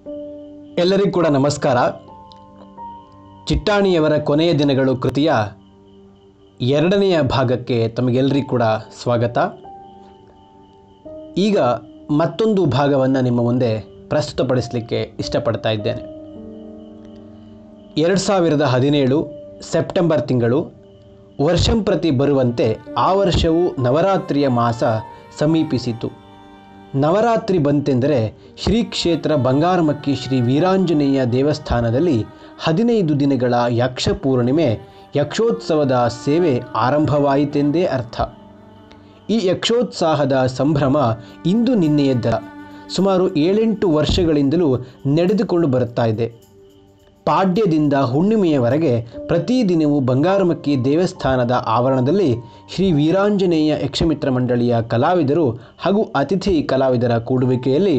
ಎಲ್ಲರಿಗೂ ಕೂಡ ನಮಸ್ಕಾರ ಚಿಟ್ಟಾಣಿಯವರ ಕೊನೆಯ ದಿನಗಳು ಕೃತಿಯ ಎರಡನೆಯ ಭಾಗಕ್ಕೆ ತಮಗೆಲ್ಲರಿಗೂ ಕೂಡ ಸ್ವಾಗತ ಈಗ ಮತ್ತೊಂದು ಭಾಗವನ್ನು ನಿಮ್ಮ ಮುಂದೆ ಪ್ರಸ್ತುತಪಡಿಸಲಿಕ್ಕೆ ಇಷ್ಟಪಡ್ತಾ ಇದ್ದೇನೆ ಎರಡು ಸಾವಿರದ ಹದಿನೇಳು ಸೆಪ್ಟೆಂಬರ್ ತಿಂಗಳು ವರ್ಷಂಪ್ರತಿ ಬರುವಂತೆ ಆ ವರ್ಷವೂ ನವರಾತ್ರಿಯ ಮಾಸ ಸಮೀಪಿಸಿತು ನವರಾತ್ರಿ ಬಂತೆಂದರೆ ಶ್ರೀ ಕ್ಷೇತ್ರ ಬಂಗಾರಮಕ್ಕಿ ಶ್ರೀ ವೀರಾಂಜನೇಯ ದೇವಸ್ಥಾನದಲ್ಲಿ ಹದಿನೈದು ದಿನಗಳ ಯಕ್ಷ ಪೂರ್ಣಿಮೆ ಯಕ್ಷೋತ್ಸವದ ಸೇವೆ ಆರಂಭವಾಯಿತೆಂದೇ ಅರ್ಥ ಈ ಯಕ್ಷೋತ್ಸಾಹದ ಸಂಭ್ರಮ ಇಂದು ನಿನ್ನೆಯದ್ದಲ್ಲ ಸುಮಾರು ಏಳೆಂಟು ವರ್ಷಗಳಿಂದಲೂ ನಡೆದುಕೊಂಡು ಬರುತ್ತಾ ಇದೆ ಪಾಡ್ಯದಿಂದ ಹುಣ್ಣಿಮೆಯವರೆಗೆ ಪ್ರತಿದಿನವೂ ಬಂಗಾರಮಕ್ಕಿ ದೇವಸ್ಥಾನದ ಆವರಣದಲ್ಲಿ ಶ್ರೀ ವೀರಾಂಜನೇಯ ಯಕ್ಷಮಿತ್ರ ಮಂಡಳಿಯ ಕಲಾವಿದರು ಹಾಗೂ ಅತಿಥಿ ಕಲಾವಿದರ ಕೂಡುವಿಕೆಯಲ್ಲಿ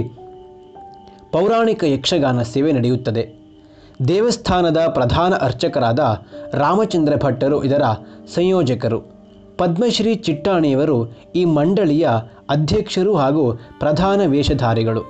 ಪೌರಾಣಿಕ ಯಕ್ಷಗಾನ ಸೇವೆ ನಡೆಯುತ್ತದೆ ದೇವಸ್ಥಾನದ ಪ್ರಧಾನ ಅರ್ಚಕರಾದ ರಾಮಚಂದ್ರ ಭಟ್ಟರು ಇದರ ಸಂಯೋಜಕರು ಪದ್ಮಶ್ರೀ ಚಿಟ್ಟಾಣಿಯವರು ಈ ಮಂಡಳಿಯ ಅಧ್ಯಕ್ಷರು ಹಾಗೂ ಪ್ರಧಾನ ವೇಷಧಾರಿಗಳು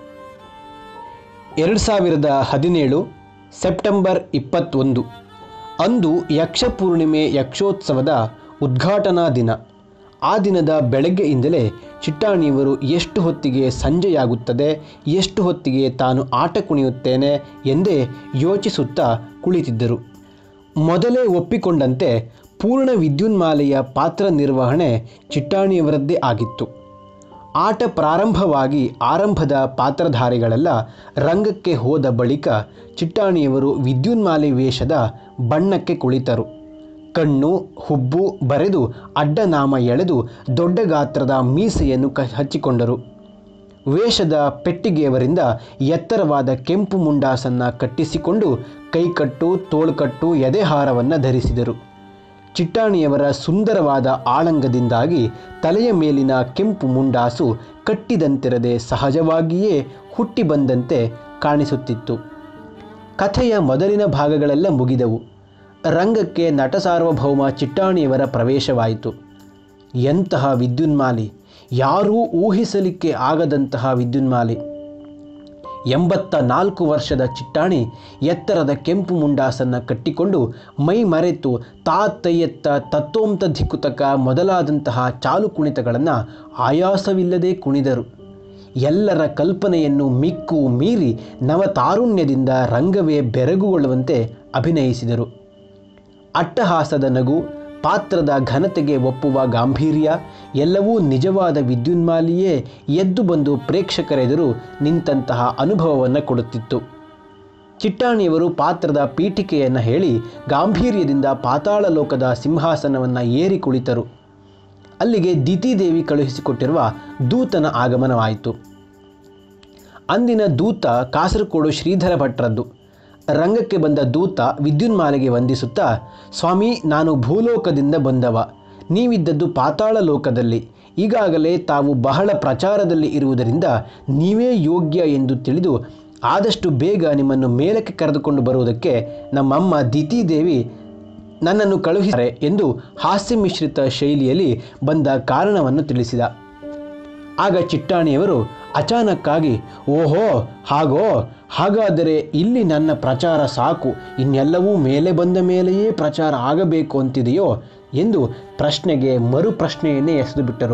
ಎರಡು ಸಾವಿರದ ಹದಿನೇಳು ಸೆಪ್ಟೆಂಬರ್ ಇಪ್ಪತ್ತೊಂದು ಅಂದು ಯಕ್ಷ ಪೂರ್ಣಿಮೆ ಯಕ್ಷೋತ್ಸವದ ಉದ್ಘಾಟನಾ ದಿನ ಆ ದಿನದ ಬೆಳಗ್ಗೆಯಿಂದಲೇ ಚಿಟ್ಟಾಣಿಯವರು ಎಷ್ಟು ಹೊತ್ತಿಗೆ ಸಂಜೆಯಾಗುತ್ತದೆ ಎಷ್ಟು ಹೊತ್ತಿಗೆ ತಾನು ಆಟ ಕುಣಿಯುತ್ತೇನೆ ಎಂದೇ ಯೋಚಿಸುತ್ತಾ ಕುಳಿತಿದ್ದರು ಮೊದಲೇ ಒಪ್ಪಿಕೊಂಡಂತೆ ಪೂರ್ಣ ವಿದ್ಯುನ್ಮಾಲೆಯ ಪಾತ್ರ ನಿರ್ವಹಣೆ ಚಿಟ್ಟಾಣಿಯವರದ್ದೇ ಆಗಿತ್ತು ಆಟ ಪ್ರಾರಂಭವಾಗಿ ಆರಂಭದ ಪಾತ್ರಧಾರಿಗಳೆಲ್ಲ ರಂಗಕ್ಕೆ ಹೋದ ಬಳಿಕ ಚಿಟ್ಟಾಣಿಯವರು ವಿದ್ಯುನ್ಮಾಲೆ ವೇಷದ ಬಣ್ಣಕ್ಕೆ ಕುಳಿತರು ಕಣ್ಣು ಹುಬ್ಬು ಬರೆದು ಅಡ್ಡನಾಮ ಎಳೆದು ದೊಡ್ಡ ಗಾತ್ರದ ಮೀಸೆಯನ್ನು ಕ ಹಚ್ಚಿಕೊಂಡರು ವೇಷದ ಪೆಟ್ಟಿಗೆಯವರಿಂದ ಎತ್ತರವಾದ ಕೆಂಪು ಮುಂಡಾಸನ್ನು ಕಟ್ಟಿಸಿಕೊಂಡು ಕೈಕಟ್ಟು ತೋಳ್ಕಟ್ಟು ಎದೆಹಾರವನ್ನು ಧರಿಸಿದರು ಚಿಟ್ಟಾಣಿಯವರ ಸುಂದರವಾದ ಆಳಂಗದಿಂದಾಗಿ ತಲೆಯ ಮೇಲಿನ ಕೆಂಪು ಮುಂಡಾಸು ಕಟ್ಟಿದಂತಿರದೆ ಸಹಜವಾಗಿಯೇ ಹುಟ್ಟಿ ಬಂದಂತೆ ಕಾಣಿಸುತ್ತಿತ್ತು ಕಥೆಯ ಮೊದಲಿನ ಭಾಗಗಳೆಲ್ಲ ಮುಗಿದವು ರಂಗಕ್ಕೆ ನಟ ಸಾರ್ವಭೌಮ ಚಿಟ್ಟಾಣಿಯವರ ಪ್ರವೇಶವಾಯಿತು ಎಂತಹ ವಿದ್ಯುನ್ಮಾಲಿ ಯಾರೂ ಊಹಿಸಲಿಕ್ಕೆ ಆಗದಂತಹ ವಿದ್ಯುನ್ಮಾಲಿ ಎಂಬತ್ತ ನಾಲ್ಕು ವರ್ಷದ ಚಿಟ್ಟಾಣಿ ಎತ್ತರದ ಕೆಂಪು ಮುಂಡಾಸನ್ನು ಕಟ್ಟಿಕೊಂಡು ಮೈ ಮರೆತು ತಾತಯ್ಯತ್ತ ತತ್ತೋಂತ ಧಿಕ್ಕುತಕ ಮೊದಲಾದಂತಹ ಚಾಲು ಕುಣಿತಗಳನ್ನು ಆಯಾಸವಿಲ್ಲದೆ ಕುಣಿದರು ಎಲ್ಲರ ಕಲ್ಪನೆಯನ್ನು ಮಿಕ್ಕು ಮೀರಿ ನವತಾರುಣ್ಯದಿಂದ ರಂಗವೇ ಬೆರಗುಗೊಳ್ಳುವಂತೆ ಅಭಿನಯಿಸಿದರು ಅಟ್ಟಹಾಸದ ನಗು ಪಾತ್ರದ ಘನತೆಗೆ ಒಪ್ಪುವ ಗಾಂಭೀರ್ಯ ಎಲ್ಲವೂ ನಿಜವಾದ ವಿದ್ಯುನ್ಮಾಲಿಯೇ ಎದ್ದು ಬಂದು ಪ್ರೇಕ್ಷಕರೆದುರು ನಿಂತಹ ಅನುಭವವನ್ನು ಕೊಡುತ್ತಿತ್ತು ಚಿಟ್ಟಾಣಿಯವರು ಪಾತ್ರದ ಪೀಠಿಕೆಯನ್ನು ಹೇಳಿ ಗಾಂಭೀರ್ಯದಿಂದ ಪಾತಾಳ ಲೋಕದ ಸಿಂಹಾಸನವನ್ನು ಏರಿ ಕುಳಿತರು ಅಲ್ಲಿಗೆ ದಿತಿದೇವಿ ಕಳುಹಿಸಿಕೊಟ್ಟಿರುವ ದೂತನ ಆಗಮನವಾಯಿತು ಅಂದಿನ ದೂತ ಕಾಸರಗೋಡು ಶ್ರೀಧರ ಭಟ್ರದ್ದು ರಂಗಕ್ಕೆ ಬಂದ ದೂತ ವಿದ್ಯುನ್ಮಾಲೆಗೆ ವಂದಿಸುತ್ತಾ ಸ್ವಾಮಿ ನಾನು ಭೂಲೋಕದಿಂದ ಬಂದವ ನೀವಿದ್ದದ್ದು ಪಾತಾಳ ಲೋಕದಲ್ಲಿ ಈಗಾಗಲೇ ತಾವು ಬಹಳ ಪ್ರಚಾರದಲ್ಲಿ ಇರುವುದರಿಂದ ನೀವೇ ಯೋಗ್ಯ ಎಂದು ತಿಳಿದು ಆದಷ್ಟು ಬೇಗ ನಿಮ್ಮನ್ನು ಮೇಲಕ್ಕೆ ಕರೆದುಕೊಂಡು ಬರುವುದಕ್ಕೆ ನಮ್ಮಮ್ಮ ದಿತಿದೇವಿ ನನ್ನನ್ನು ಕಳುಹಿಸಿದ್ದಾರೆ ಎಂದು ಹಾಸ್ಯ ಮಿಶ್ರಿತ ಶೈಲಿಯಲ್ಲಿ ಬಂದ ಕಾರಣವನ್ನು ತಿಳಿಸಿದ ಆಗ ಚಿಟ್ಟಾಣಿಯವರು ಅಚಾನಕ್ಕಾಗಿ ಓಹೋ ಹಾಗೋ ಹಾಗಾದರೆ ಇಲ್ಲಿ ನನ್ನ ಪ್ರಚಾರ ಸಾಕು ಇನ್ನೆಲ್ಲವೂ ಮೇಲೆ ಬಂದ ಮೇಲೆಯೇ ಪ್ರಚಾರ ಆಗಬೇಕು ಅಂತಿದೆಯೋ ಎಂದು ಪ್ರಶ್ನೆಗೆ ಮರು ಪ್ರಶ್ನೆಯನ್ನೇ ಎಸೆದು ಬಿಟ್ಟರು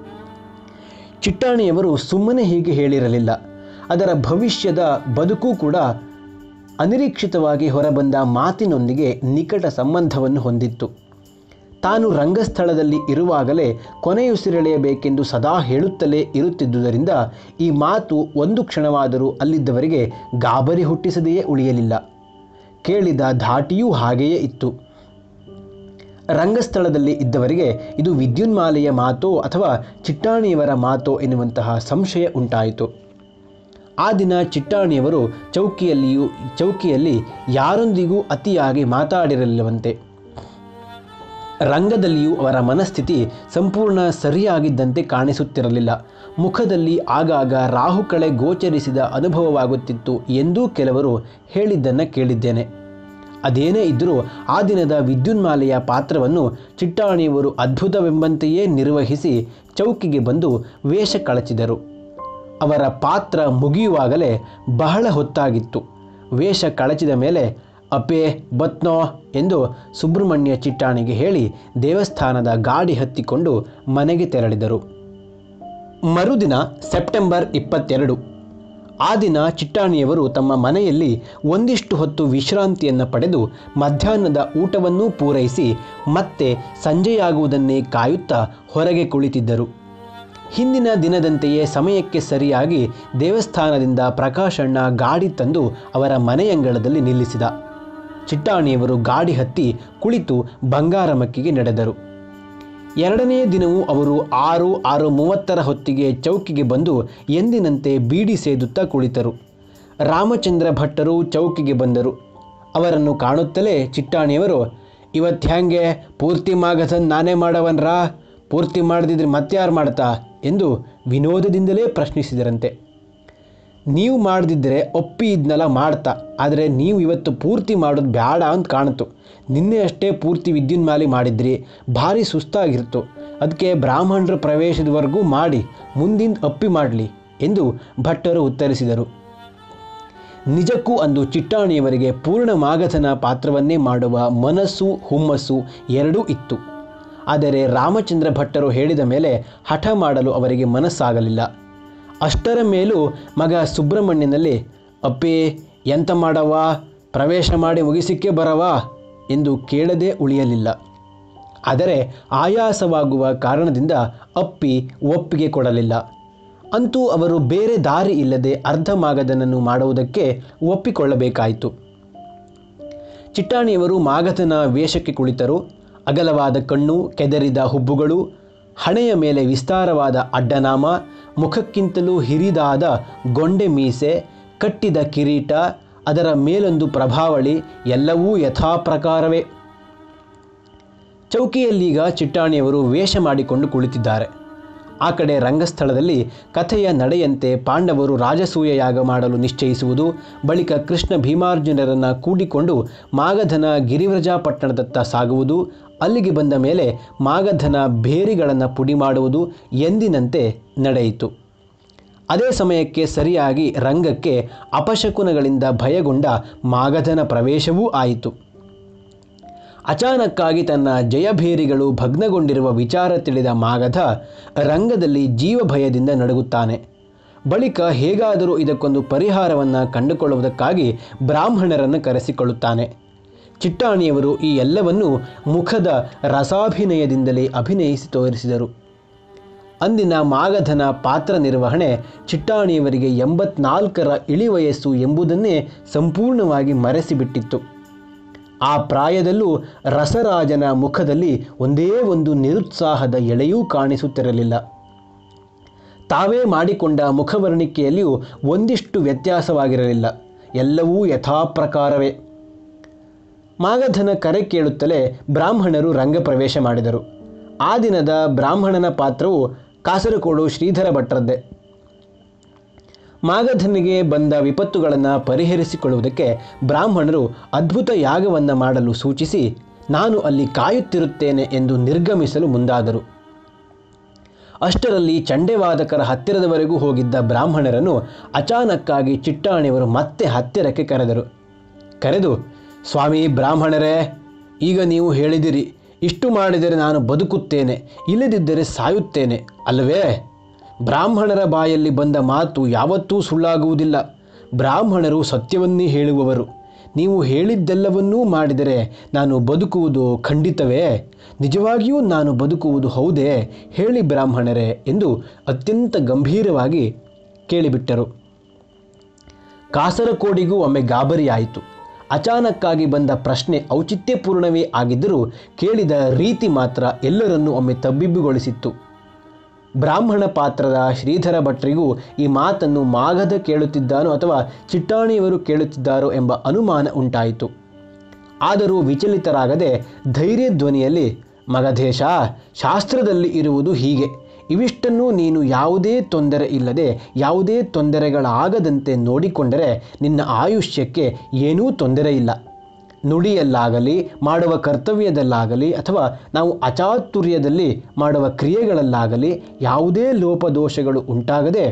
ಚಿಟ್ಟಾಣಿಯವರು ಸುಮ್ಮನೆ ಹೀಗೆ ಹೇಳಿರಲಿಲ್ಲ ಅದರ ಭವಿಷ್ಯದ ಬದುಕು ಕೂಡ ಅನಿರೀಕ್ಷಿತವಾಗಿ ಹೊರಬಂದ ಮಾತಿನೊಂದಿಗೆ ನಿಕಟ ಸಂಬಂಧವನ್ನು ಹೊಂದಿತ್ತು ತಾನು ರಂಗಸ್ಥಳದಲ್ಲಿ ಇರುವಾಗಲೇ ಕೊನೆಯುಸಿರೆಳೆಯಬೇಕೆಂದು ಸದಾ ಹೇಳುತ್ತಲೇ ಇರುತ್ತಿದ್ದುದರಿಂದ ಈ ಮಾತು ಒಂದು ಕ್ಷಣವಾದರೂ ಅಲ್ಲಿದ್ದವರಿಗೆ ಗಾಬರಿ ಹುಟ್ಟಿಸದೆಯೇ ಉಳಿಯಲಿಲ್ಲ ಕೇಳಿದ ಧಾಟಿಯೂ ಹಾಗೆಯೇ ಇತ್ತು ರಂಗಸ್ಥಳದಲ್ಲಿ ಇದ್ದವರಿಗೆ ಇದು ವಿದ್ಯುನ್ಮಾಲೆಯ ಮಾತೋ ಅಥವಾ ಚಿಟ್ಟಾಣಿಯವರ ಮಾತೋ ಎನ್ನುವಂತಹ ಸಂಶಯ ಉಂಟಾಯಿತು ಆ ದಿನ ಚಿಟ್ಟಾಣಿಯವರು ಚೌಕಿಯಲ್ಲಿಯೂ ಚೌಕಿಯಲ್ಲಿ ಯಾರೊಂದಿಗೂ ಅತಿಯಾಗಿ ಮಾತಾಡಿರಲಿಲ್ಲವಂತೆ ರಂಗದಲ್ಲಿಯೂ ಅವರ ಮನಸ್ಥಿತಿ ಸಂಪೂರ್ಣ ಸರಿಯಾಗಿದ್ದಂತೆ ಕಾಣಿಸುತ್ತಿರಲಿಲ್ಲ ಮುಖದಲ್ಲಿ ಆಗಾಗ ರಾಹುಕಳೆ ಗೋಚರಿಸಿದ ಅನುಭವವಾಗುತ್ತಿತ್ತು ಎಂದೂ ಕೆಲವರು ಹೇಳಿದ್ದನ್ನು ಕೇಳಿದ್ದೇನೆ ಅದೇನೇ ಇದ್ದರೂ ಆ ದಿನದ ವಿದ್ಯುನ್ಮಾಲೆಯ ಪಾತ್ರವನ್ನು ಚಿಟ್ಟಾಣಿಯವರು ಅದ್ಭುತವೆಂಬಂತೆಯೇ ನಿರ್ವಹಿಸಿ ಚೌಕಿಗೆ ಬಂದು ವೇಷ ಕಳಚಿದರು ಅವರ ಪಾತ್ರ ಮುಗಿಯುವಾಗಲೇ ಬಹಳ ಹೊತ್ತಾಗಿತ್ತು ವೇಷ ಕಳಚಿದ ಮೇಲೆ ಅಪೇ ಬತ್ನೋ ಎಂದು ಸುಬ್ರಹ್ಮಣ್ಯ ಚಿಟ್ಟಾಣಿಗೆ ಹೇಳಿ ದೇವಸ್ಥಾನದ ಗಾಡಿ ಹತ್ತಿಕೊಂಡು ಮನೆಗೆ ತೆರಳಿದರು ಮರುದಿನ ಸೆಪ್ಟೆಂಬರ್ ಇಪ್ಪತ್ತೆರಡು ಆ ದಿನ ಚಿಟ್ಟಾಣಿಯವರು ತಮ್ಮ ಮನೆಯಲ್ಲಿ ಒಂದಿಷ್ಟು ಹೊತ್ತು ವಿಶ್ರಾಂತಿಯನ್ನು ಪಡೆದು ಮಧ್ಯಾಹ್ನದ ಊಟವನ್ನೂ ಪೂರೈಸಿ ಮತ್ತೆ ಸಂಜೆಯಾಗುವುದನ್ನೇ ಕಾಯುತ್ತಾ ಹೊರಗೆ ಕುಳಿತಿದ್ದರು ಹಿಂದಿನ ದಿನದಂತೆಯೇ ಸಮಯಕ್ಕೆ ಸರಿಯಾಗಿ ದೇವಸ್ಥಾನದಿಂದ ಪ್ರಕಾಶಣ್ಣ ಗಾಡಿ ತಂದು ಅವರ ಮನೆಯಂಗಳದಲ್ಲಿ ನಿಲ್ಲಿಸಿದ ಚಿಟ್ಟಾಣಿಯವರು ಗಾಡಿ ಹತ್ತಿ ಕುಳಿತು ಬಂಗಾರಮಕ್ಕಿಗೆ ನಡೆದರು ಎರಡನೇ ದಿನವೂ ಅವರು ಆರು ಆರು ಮೂವತ್ತರ ಹೊತ್ತಿಗೆ ಚೌಕಿಗೆ ಬಂದು ಎಂದಿನಂತೆ ಬೀಡಿ ಸೇದುತ್ತಾ ಕುಳಿತರು ರಾಮಚಂದ್ರ ಭಟ್ಟರು ಚೌಕಿಗೆ ಬಂದರು ಅವರನ್ನು ಕಾಣುತ್ತಲೇ ಚಿಟ್ಟಾಣಿಯವರು ಇವತ್ತು ಹ್ಯಾಂಗೆ ಪೂರ್ತಿ ಮಾಗಸನ್ ನಾನೇ ಮಾಡವನ್ರಾ ಪೂರ್ತಿ ಮಾಡದಿದ್ರೆ ಮತ್ಯಾರು ಮಾಡ್ತಾ ಎಂದು ವಿನೋದದಿಂದಲೇ ಪ್ರಶ್ನಿಸಿದರಂತೆ ನೀವು ಮಾಡದಿದ್ದರೆ ಒಪ್ಪಿ ಇದ್ನೆಲ್ಲ ಮಾಡ್ತಾ ಆದರೆ ನೀವು ಇವತ್ತು ಪೂರ್ತಿ ಮಾಡೋದು ಬೇಡ ಅಂತ ಕಾಣಿತು ನಿನ್ನೆ ಅಷ್ಟೇ ಪೂರ್ತಿ ವಿದ್ಯುನ್ಮಾಲಿ ಮಾಡಿದ್ರಿ ಭಾರಿ ಸುಸ್ತಾಗಿರ್ತು ಅದಕ್ಕೆ ಬ್ರಾಹ್ಮಣರ ಪ್ರವೇಶದವರೆಗೂ ಮಾಡಿ ಮುಂದಿನ ಅಪ್ಪಿ ಮಾಡಲಿ ಎಂದು ಭಟ್ಟರು ಉತ್ತರಿಸಿದರು ನಿಜಕ್ಕೂ ಅಂದು ಚಿಟ್ಟಾಣಿಯವರಿಗೆ ಪೂರ್ಣ ಮಾಗಧನ ಪಾತ್ರವನ್ನೇ ಮಾಡುವ ಮನಸ್ಸು ಹುಮ್ಮಸ್ಸು ಎರಡೂ ಇತ್ತು ಆದರೆ ರಾಮಚಂದ್ರ ಭಟ್ಟರು ಹೇಳಿದ ಮೇಲೆ ಹಠ ಮಾಡಲು ಅವರಿಗೆ ಮನಸ್ಸಾಗಲಿಲ್ಲ ಅಷ್ಟರ ಮೇಲೂ ಮಗ ಸುಬ್ರಹ್ಮಣ್ಯನಲ್ಲಿ ಅಪ್ಪಿ ಎಂತ ಮಾಡವ ಪ್ರವೇಶ ಮಾಡಿ ಮುಗಿಸಿಕ್ಕೆ ಬರವಾ ಎಂದು ಕೇಳದೇ ಉಳಿಯಲಿಲ್ಲ ಆದರೆ ಆಯಾಸವಾಗುವ ಕಾರಣದಿಂದ ಅಪ್ಪಿ ಒಪ್ಪಿಗೆ ಕೊಡಲಿಲ್ಲ ಅಂತೂ ಅವರು ಬೇರೆ ದಾರಿ ಇಲ್ಲದೆ ಅರ್ಧ ಮಾಗದನನ್ನು ಮಾಡುವುದಕ್ಕೆ ಒಪ್ಪಿಕೊಳ್ಳಬೇಕಾಯಿತು ಚಿಟ್ಟಾಣಿಯವರು ಮಾಗಧನ ವೇಷಕ್ಕೆ ಕುಳಿತರು ಅಗಲವಾದ ಕಣ್ಣು ಕೆದರಿದ ಹುಬ್ಬುಗಳು ಹಣೆಯ ಮೇಲೆ ವಿಸ್ತಾರವಾದ ಅಡ್ಡನಾಮ ಮುಖಕ್ಕಿಂತಲೂ ಹಿರಿದಾದ ಗೊಂಡೆ ಮೀಸೆ ಕಟ್ಟಿದ ಕಿರೀಟ ಅದರ ಮೇಲೊಂದು ಪ್ರಭಾವಳಿ ಎಲ್ಲವೂ ಯಥಾಪ್ರಕಾರವೇ ಚೌಕಿಯಲ್ಲೀಗ ಚಿಟ್ಟಾಣಿಯವರು ವೇಷ ಮಾಡಿಕೊಂಡು ಕುಳಿತಿದ್ದಾರೆ ಆ ಕಡೆ ರಂಗಸ್ಥಳದಲ್ಲಿ ಕಥೆಯ ನಡೆಯಂತೆ ಪಾಂಡವರು ರಾಜಸೂಯ ಯಾಗ ಮಾಡಲು ನಿಶ್ಚಯಿಸುವುದು ಬಳಿಕ ಕೃಷ್ಣ ಭೀಮಾರ್ಜುನರನ್ನು ಕೂಡಿಕೊಂಡು ಮಾಗಧನ ಗಿರಿವ್ರಜ ಪಟ್ಟಣದತ್ತ ಸಾಗುವುದು ಅಲ್ಲಿಗೆ ಬಂದ ಮೇಲೆ ಮಾಗಧನ ಭೇರಿಗಳನ್ನು ಪುಡಿ ಮಾಡುವುದು ಎಂದಿನಂತೆ ನಡೆಯಿತು ಅದೇ ಸಮಯಕ್ಕೆ ಸರಿಯಾಗಿ ರಂಗಕ್ಕೆ ಅಪಶಕುನಗಳಿಂದ ಭಯಗೊಂಡ ಮಾಗಧನ ಪ್ರವೇಶವೂ ಆಯಿತು ಅಚಾನಕ್ಕಾಗಿ ತನ್ನ ಜಯಭೇರಿಗಳು ಭಗ್ನಗೊಂಡಿರುವ ವಿಚಾರ ತಿಳಿದ ಮಾಗಧ ರಂಗದಲ್ಲಿ ಜೀವಭಯದಿಂದ ನಡುಗುತ್ತಾನೆ ಬಳಿಕ ಹೇಗಾದರೂ ಇದಕ್ಕೊಂದು ಪರಿಹಾರವನ್ನು ಕಂಡುಕೊಳ್ಳುವುದಕ್ಕಾಗಿ ಬ್ರಾಹ್ಮಣರನ್ನು ಕರೆಸಿಕೊಳ್ಳುತ್ತಾನೆ ಚಿಟ್ಟಾಣಿಯವರು ಈ ಎಲ್ಲವನ್ನೂ ಮುಖದ ರಸಾಭಿನಯದಿಂದಲೇ ಅಭಿನಯಿಸಿ ತೋರಿಸಿದರು ಅಂದಿನ ಮಾಗಧನ ಪಾತ್ರ ನಿರ್ವಹಣೆ ಚಿಟ್ಟಾಣಿಯವರಿಗೆ ಎಂಬತ್ನಾಲ್ಕರ ಇಳಿವಯಸ್ಸು ಎಂಬುದನ್ನೇ ಸಂಪೂರ್ಣವಾಗಿ ಮರೆಸಿಬಿಟ್ಟಿತ್ತು ಆ ಪ್ರಾಯದಲ್ಲೂ ರಸರಾಜನ ಮುಖದಲ್ಲಿ ಒಂದೇ ಒಂದು ನಿರುತ್ಸಾಹದ ಎಳೆಯೂ ಕಾಣಿಸುತ್ತಿರಲಿಲ್ಲ ತಾವೇ ಮಾಡಿಕೊಂಡ ಮುಖವರ್ಣಿಕೆಯಲ್ಲಿಯೂ ಒಂದಿಷ್ಟು ವ್ಯತ್ಯಾಸವಾಗಿರಲಿಲ್ಲ ಎಲ್ಲವೂ ಯಥಾಪ್ರಕಾರವೇ ಮಾಗಧನ ಕರೆ ಕೇಳುತ್ತಲೇ ಬ್ರಾಹ್ಮಣರು ರಂಗಪ್ರವೇಶ ಮಾಡಿದರು ಆ ದಿನದ ಬ್ರಾಹ್ಮಣನ ಪಾತ್ರವು ಕಾಸರಕೋಡು ಶ್ರೀಧರ ಭಟ್ರದ್ದೇ ಮಾಗಧನಿಗೆ ಬಂದ ವಿಪತ್ತುಗಳನ್ನು ಪರಿಹರಿಸಿಕೊಳ್ಳುವುದಕ್ಕೆ ಬ್ರಾಹ್ಮಣರು ಅದ್ಭುತ ಯಾಗವನ್ನು ಮಾಡಲು ಸೂಚಿಸಿ ನಾನು ಅಲ್ಲಿ ಕಾಯುತ್ತಿರುತ್ತೇನೆ ಎಂದು ನಿರ್ಗಮಿಸಲು ಮುಂದಾದರು ಅಷ್ಟರಲ್ಲಿ ಚಂಡೆವಾದಕರ ಹತ್ತಿರದವರೆಗೂ ಹೋಗಿದ್ದ ಬ್ರಾಹ್ಮಣರನ್ನು ಅಚಾನಕ್ಕಾಗಿ ಚಿಟ್ಟಾಣಿಯವರು ಮತ್ತೆ ಹತ್ತಿರಕ್ಕೆ ಕರೆದರು ಕರೆದು ಸ್ವಾಮಿ ಬ್ರಾಹ್ಮಣರೇ ಈಗ ನೀವು ಹೇಳಿದಿರಿ ಇಷ್ಟು ಮಾಡಿದರೆ ನಾನು ಬದುಕುತ್ತೇನೆ ಇಲ್ಲದಿದ್ದರೆ ಸಾಯುತ್ತೇನೆ ಅಲ್ಲವೇ ಬ್ರಾಹ್ಮಣರ ಬಾಯಲ್ಲಿ ಬಂದ ಮಾತು ಯಾವತ್ತೂ ಸುಳ್ಳಾಗುವುದಿಲ್ಲ ಬ್ರಾಹ್ಮಣರು ಸತ್ಯವನ್ನೇ ಹೇಳುವವರು ನೀವು ಹೇಳಿದ್ದೆಲ್ಲವನ್ನೂ ಮಾಡಿದರೆ ನಾನು ಬದುಕುವುದು ಖಂಡಿತವೇ ನಿಜವಾಗಿಯೂ ನಾನು ಬದುಕುವುದು ಹೌದೇ ಹೇಳಿ ಬ್ರಾಹ್ಮಣರೇ ಎಂದು ಅತ್ಯಂತ ಗಂಭೀರವಾಗಿ ಕೇಳಿಬಿಟ್ಟರು ಕಾಸರಕೋಡಿಗೂ ಒಮ್ಮೆ ಗಾಬರಿಯಾಯಿತು ಅಚಾನಕ್ಕಾಗಿ ಬಂದ ಪ್ರಶ್ನೆ ಔಚಿತ್ಯಪೂರ್ಣವೇ ಆಗಿದ್ದರೂ ಕೇಳಿದ ರೀತಿ ಮಾತ್ರ ಎಲ್ಲರನ್ನೂ ಒಮ್ಮೆ ತಬ್ಬಿಬ್ಬುಗೊಳಿಸಿತ್ತು ಬ್ರಾಹ್ಮಣ ಪಾತ್ರದ ಶ್ರೀಧರ ಭಟ್ರಿಗೂ ಈ ಮಾತನ್ನು ಮಾಗಧ ಕೇಳುತ್ತಿದ್ದಾನೋ ಅಥವಾ ಚಿಟ್ಟಾಣಿಯವರು ಕೇಳುತ್ತಿದ್ದಾರೋ ಎಂಬ ಅನುಮಾನ ಉಂಟಾಯಿತು ಆದರೂ ವಿಚಲಿತರಾಗದೆ ಧೈರ್ಯ ಧ್ವನಿಯಲ್ಲಿ ಮಗಧೇಶ ಶಾಸ್ತ್ರದಲ್ಲಿ ಇರುವುದು ಹೀಗೆ ಇವಿಷ್ಟನ್ನೂ ನೀನು ಯಾವುದೇ ತೊಂದರೆ ಇಲ್ಲದೆ ಯಾವುದೇ ತೊಂದರೆಗಳಾಗದಂತೆ ನೋಡಿಕೊಂಡರೆ ನಿನ್ನ ಆಯುಷ್ಯಕ್ಕೆ ಏನೂ ತೊಂದರೆ ಇಲ್ಲ ನುಡಿಯಲ್ಲಾಗಲಿ ಮಾಡುವ ಕರ್ತವ್ಯದಲ್ಲಾಗಲಿ ಅಥವಾ ನಾವು ಅಚಾತುರ್ಯದಲ್ಲಿ ಮಾಡುವ ಕ್ರಿಯೆಗಳಲ್ಲಾಗಲಿ ಯಾವುದೇ ಲೋಪದೋಷಗಳು ಉಂಟಾಗದೆ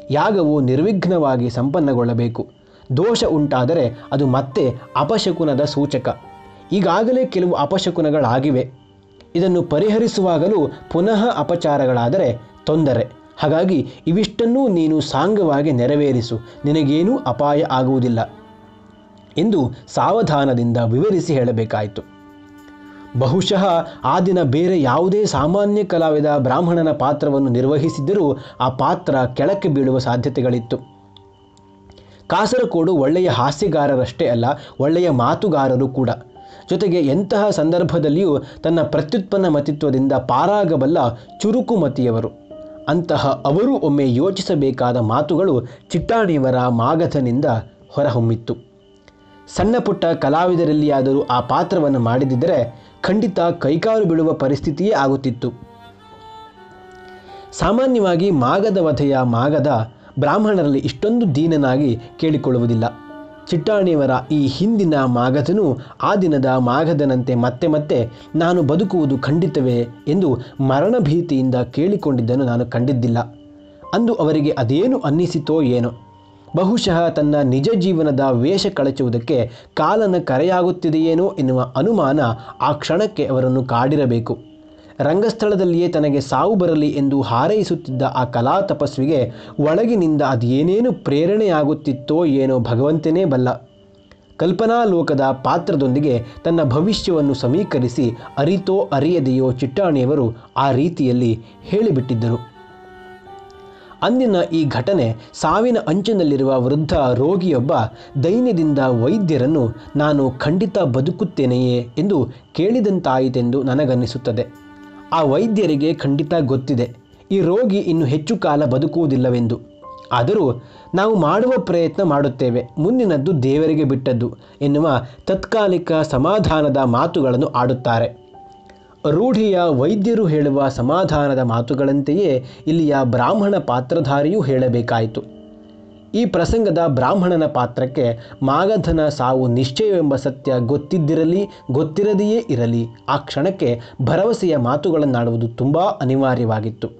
ಯಾಗವು ನಿರ್ವಿಘ್ನವಾಗಿ ಸಂಪನ್ನಗೊಳ್ಳಬೇಕು ದೋಷ ಉಂಟಾದರೆ ಅದು ಮತ್ತೆ ಅಪಶಕುನದ ಸೂಚಕ ಈಗಾಗಲೇ ಕೆಲವು ಅಪಶಕುನಗಳಾಗಿವೆ ಇದನ್ನು ಪರಿಹರಿಸುವಾಗಲೂ ಪುನಃ ಅಪಚಾರಗಳಾದರೆ ತೊಂದರೆ ಹಾಗಾಗಿ ಇವಿಷ್ಟನ್ನೂ ನೀನು ಸಾಂಗವಾಗಿ ನೆರವೇರಿಸು ನಿನಗೇನೂ ಅಪಾಯ ಆಗುವುದಿಲ್ಲ ಎಂದು ಸಾವಧಾನದಿಂದ ವಿವರಿಸಿ ಹೇಳಬೇಕಾಯಿತು ಬಹುಶಃ ಆ ದಿನ ಬೇರೆ ಯಾವುದೇ ಸಾಮಾನ್ಯ ಕಲಾವಿದ ಬ್ರಾಹ್ಮಣನ ಪಾತ್ರವನ್ನು ನಿರ್ವಹಿಸಿದ್ದರೂ ಆ ಪಾತ್ರ ಕೆಳಕ್ಕೆ ಬೀಳುವ ಸಾಧ್ಯತೆಗಳಿತ್ತು ಕಾಸರಕೋಡು ಒಳ್ಳೆಯ ಹಾಸ್ಯಗಾರರಷ್ಟೇ ಅಲ್ಲ ಒಳ್ಳೆಯ ಮಾತುಗಾರರು ಕೂಡ ಜೊತೆಗೆ ಎಂತಹ ಸಂದರ್ಭದಲ್ಲಿಯೂ ತನ್ನ ಪ್ರತ್ಯುತ್ಪನ್ನ ಮತಿತ್ವದಿಂದ ಪಾರಾಗಬಲ್ಲ ಚುರುಕು ಮತಿಯವರು ಅಂತಹ ಅವರು ಒಮ್ಮೆ ಯೋಚಿಸಬೇಕಾದ ಮಾತುಗಳು ಚಿಟ್ಟಾಣಿಯವರ ಮಾಗಧನಿಂದ ಹೊರಹೊಮ್ಮಿತ್ತು ಸಣ್ಣ ಪುಟ್ಟ ಕಲಾವಿದರಲ್ಲಿಯಾದರೂ ಆ ಪಾತ್ರವನ್ನು ಮಾಡಿದಿದ್ದರೆ ಖಂಡಿತ ಕೈಕಾಲು ಬೀಳುವ ಪರಿಸ್ಥಿತಿಯೇ ಆಗುತ್ತಿತ್ತು ಸಾಮಾನ್ಯವಾಗಿ ಮಾಗದ ವಧೆಯ ಮಾಗದ ಬ್ರಾಹ್ಮಣರಲ್ಲಿ ಇಷ್ಟೊಂದು ದೀನನಾಗಿ ಕೇಳಿಕೊಳ್ಳುವುದಿಲ್ಲ ಚಿಟ್ಟಾಣಿಯವರ ಈ ಹಿಂದಿನ ಮಾಗಧನು ಆ ದಿನದ ಮಾಗಧನಂತೆ ಮತ್ತೆ ಮತ್ತೆ ನಾನು ಬದುಕುವುದು ಖಂಡಿತವೇ ಎಂದು ಮರಣಭೀತಿಯಿಂದ ಕೇಳಿಕೊಂಡಿದ್ದನ್ನು ನಾನು ಕಂಡಿದ್ದಿಲ್ಲ ಅಂದು ಅವರಿಗೆ ಅದೇನು ಅನ್ನಿಸಿತೋ ಏನೋ ಬಹುಶಃ ತನ್ನ ನಿಜ ಜೀವನದ ವೇಷ ಕಳಚುವುದಕ್ಕೆ ಕಾಲನ ಕರೆಯಾಗುತ್ತಿದೆಯೇನೋ ಎನ್ನುವ ಅನುಮಾನ ಆ ಕ್ಷಣಕ್ಕೆ ಅವರನ್ನು ಕಾಡಿರಬೇಕು ರಂಗಸ್ಥಳದಲ್ಲಿಯೇ ತನಗೆ ಸಾವು ಬರಲಿ ಎಂದು ಹಾರೈಸುತ್ತಿದ್ದ ಆ ಕಲಾ ತಪಸ್ವಿಗೆ ಒಳಗಿನಿಂದ ಅದೇನೇನು ಪ್ರೇರಣೆಯಾಗುತ್ತಿತ್ತೋ ಏನೋ ಭಗವಂತನೇ ಬಲ್ಲ ಕಲ್ಪನಾ ಲೋಕದ ಪಾತ್ರದೊಂದಿಗೆ ತನ್ನ ಭವಿಷ್ಯವನ್ನು ಸಮೀಕರಿಸಿ ಅರಿತೋ ಅರಿಯದೆಯೋ ಚಿಟ್ಟಾಣಿಯವರು ಆ ರೀತಿಯಲ್ಲಿ ಹೇಳಿಬಿಟ್ಟಿದ್ದರು ಅಂದಿನ ಈ ಘಟನೆ ಸಾವಿನ ಅಂಚಿನಲ್ಲಿರುವ ವೃದ್ಧ ರೋಗಿಯೊಬ್ಬ ದೈನ್ಯದಿಂದ ವೈದ್ಯರನ್ನು ನಾನು ಖಂಡಿತ ಬದುಕುತ್ತೇನೆಯೇ ಎಂದು ಕೇಳಿದಂತಾಯಿತೆಂದು ನನಗನ್ನಿಸುತ್ತದೆ ಆ ವೈದ್ಯರಿಗೆ ಖಂಡಿತ ಗೊತ್ತಿದೆ ಈ ರೋಗಿ ಇನ್ನು ಹೆಚ್ಚು ಕಾಲ ಬದುಕುವುದಿಲ್ಲವೆಂದು ಆದರೂ ನಾವು ಮಾಡುವ ಪ್ರಯತ್ನ ಮಾಡುತ್ತೇವೆ ಮುಂದಿನದ್ದು ದೇವರಿಗೆ ಬಿಟ್ಟದ್ದು ಎನ್ನುವ ತತ್ಕಾಲಿಕ ಸಮಾಧಾನದ ಮಾತುಗಳನ್ನು ಆಡುತ್ತಾರೆ ರೂಢಿಯ ವೈದ್ಯರು ಹೇಳುವ ಸಮಾಧಾನದ ಮಾತುಗಳಂತೆಯೇ ಇಲ್ಲಿಯ ಬ್ರಾಹ್ಮಣ ಪಾತ್ರಧಾರಿಯೂ ಹೇಳಬೇಕಾಯಿತು ಈ ಪ್ರಸಂಗದ ಬ್ರಾಹ್ಮಣನ ಪಾತ್ರಕ್ಕೆ ಮಾಗಧನ ಸಾವು ನಿಶ್ಚಯವೆಂಬ ಸತ್ಯ ಗೊತ್ತಿದ್ದಿರಲಿ ಗೊತ್ತಿರದೆಯೇ ಇರಲಿ ಆ ಕ್ಷಣಕ್ಕೆ ಭರವಸೆಯ ಮಾತುಗಳನ್ನಾಡುವುದು ತುಂಬ ಅನಿವಾರ್ಯವಾಗಿತ್ತು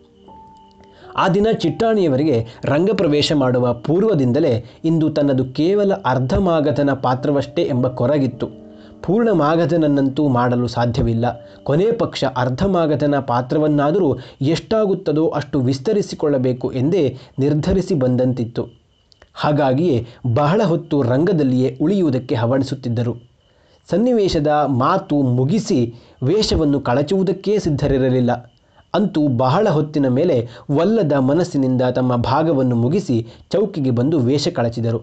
ಆ ದಿನ ಚಿಟ್ಟಾಣಿಯವರಿಗೆ ರಂಗಪ್ರವೇಶ ಮಾಡುವ ಪೂರ್ವದಿಂದಲೇ ಇಂದು ತನ್ನದು ಕೇವಲ ಅರ್ಧ ಮಾಗಧನ ಪಾತ್ರವಷ್ಟೇ ಎಂಬ ಕೊರಗಿತ್ತು ಪೂರ್ಣ ಮಾಗಧನನ್ನಂತೂ ಮಾಡಲು ಸಾಧ್ಯವಿಲ್ಲ ಕೊನೆ ಪಕ್ಷ ಅರ್ಧ ಮಾಗಧನ ಪಾತ್ರವನ್ನಾದರೂ ಎಷ್ಟಾಗುತ್ತದೋ ಅಷ್ಟು ವಿಸ್ತರಿಸಿಕೊಳ್ಳಬೇಕು ಎಂದೇ ನಿರ್ಧರಿಸಿ ಬಂದಂತಿತ್ತು ಹಾಗಾಗಿಯೇ ಬಹಳ ಹೊತ್ತು ರಂಗದಲ್ಲಿಯೇ ಉಳಿಯುವುದಕ್ಕೆ ಹವಣಿಸುತ್ತಿದ್ದರು ಸನ್ನಿವೇಶದ ಮಾತು ಮುಗಿಸಿ ವೇಷವನ್ನು ಕಳಚುವುದಕ್ಕೇ ಸಿದ್ಧರಿರಲಿಲ್ಲ ಅಂತೂ ಬಹಳ ಹೊತ್ತಿನ ಮೇಲೆ ಒಲ್ಲದ ಮನಸ್ಸಿನಿಂದ ತಮ್ಮ ಭಾಗವನ್ನು ಮುಗಿಸಿ ಚೌಕಿಗೆ ಬಂದು ವೇಷ ಕಳಚಿದರು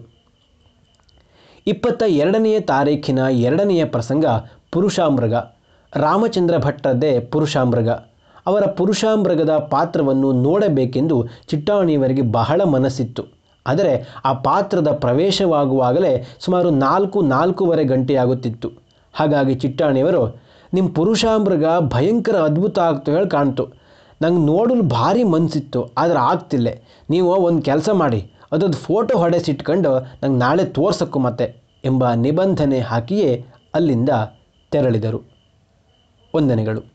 ಇಪ್ಪತ್ತ ಎರಡನೆಯ ತಾರೀಖಿನ ಎರಡನೆಯ ಪ್ರಸಂಗ ಪುರುಷಾಮೃಗ ರಾಮಚಂದ್ರ ಭಟ್ಟರದೇ ಪುರುಷಾಮೃಗ ಅವರ ಪುರುಷಾಮೃಗದ ಪಾತ್ರವನ್ನು ನೋಡಬೇಕೆಂದು ಚಿಟ್ಟಾಣಿಯವರಿಗೆ ಬಹಳ ಮನಸ್ಸಿತ್ತು ಆದರೆ ಆ ಪಾತ್ರದ ಪ್ರವೇಶವಾಗುವಾಗಲೇ ಸುಮಾರು ನಾಲ್ಕು ನಾಲ್ಕೂವರೆ ಗಂಟೆಯಾಗುತ್ತಿತ್ತು ಹಾಗಾಗಿ ಚಿಟ್ಟಾಣಿಯವರು ನಿಮ್ಮ ಪುರುಷಾಮೃಗ ಭಯಂಕರ ಅದ್ಭುತ ಆಗ್ತು ಹೇಳಿ ಕಾಣ್ತು ನಂಗೆ ನೋಡಲು ಭಾರಿ ಮನಸ್ಸಿತ್ತು ಆದರೆ ಆಗ್ತಿಲ್ಲ ನೀವು ಒಂದು ಕೆಲಸ ಮಾಡಿ ಅದರದ್ದು ಫೋಟೋ ಹೊಡೆಸಿಟ್ಕೊಂಡು ನಂಗೆ ನಾಳೆ ತೋರ್ಸಕ್ಕು ಮತ್ತೆ ಎಂಬ ನಿಬಂಧನೆ ಹಾಕಿಯೇ ಅಲ್ಲಿಂದ ತೆರಳಿದರು ವಂದನೆಗಳು